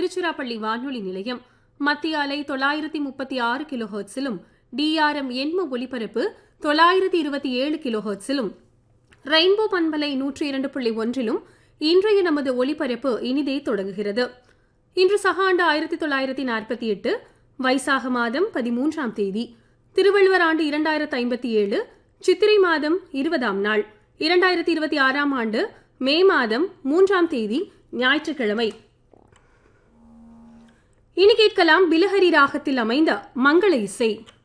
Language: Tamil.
திருச்சிராப்பள்ளி வானொலி நிலையம் மத்திய அலை தொள்ளாயிரத்தி முப்பத்தி ஆறு கிலோ ஹெர்ட்ஸிலும் டிஆர்எம் எண்ம ஒலிபரப்பு தொள்ளாயிரத்தி இருபத்தி ஏழு கிலோ ஹெர்ட்ஸிலும் ரெயின்போ பண்பலை நூற்றி இரண்டு புள்ளி ஒன்றிலும் இன்றைய நமது ஒலிபரப்பு இனிதே தொடங்குகிறது இன்று சகாண்டு ஆயிரத்தி தொள்ளாயிரத்தி நாற்பத்தி எட்டு வைசாக மாதம் பதிமூன்றாம் தேதி திருவள்ளுவர் ஆண்டு இரண்டாயிரத்து ஐம்பத்தி ஏழு சித்திரை மாதம் இருபதாம் நாள் இரண்டாயிரத்தி இருபத்தி ஆறாம் ஆண்டு மே மாதம் மூன்றாம் தேதி ஞாயிற்றுக்கிழமை இனி கேட்கலாம் பிலஹரி ராகத்தில் அமைந்த மங்கள இசை